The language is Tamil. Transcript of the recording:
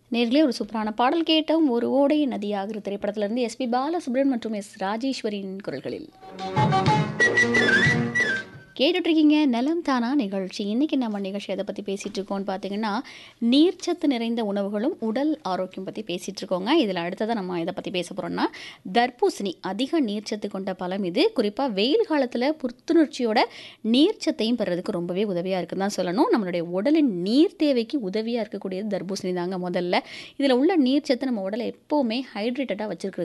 நேர்களே ஒரு சூப்பரான பாடல் கேட்டோம் ஒரு ஓடை நதியாகிற திரைப்படத்திலிருந்து எஸ்பி பாலசுப்ரமணியன் மற்றும் எஸ் ராஜேஸ்வரியின் குரல்களில் கேட்டுட்டு இருக்கீங்க நலம் தானா நிகழ்ச்சி இன்னைக்கு நம்ம நிகழ்ச்சி எதை பற்றி பேசிகிட்டு இருக்கோம்னு பார்த்தீங்கன்னா நீர்ச்சத்து நிறைந்த உணவுகளும் உடல் ஆரோக்கியம் பற்றி பேசிகிட்டு இருக்கோங்க இதில் அடுத்ததாக நம்ம எதை பற்றி பேச போகிறோம்னா தர்பூசணி அதிக நீர்ச்சத்து கொண்ட பழம் இது குறிப்பாக வெயில் காலத்தில் புத்துணர்ச்சியோட நீர்ச்சத்தையும் பெறதுக்கு ரொம்பவே உதவியாக இருக்குன்னு தான் சொல்லணும் நம்மளுடைய உடலின் நீர் தேவைக்கு உதவியாக இருக்கக்கூடியது தர்பூசணி தாங்க முதல்ல இதில் உள்ள நீர்ச்சத்து நம்ம உடலை எப்போவுமே ஹைட்ரேட்டடாக வச்சிருக்கிறது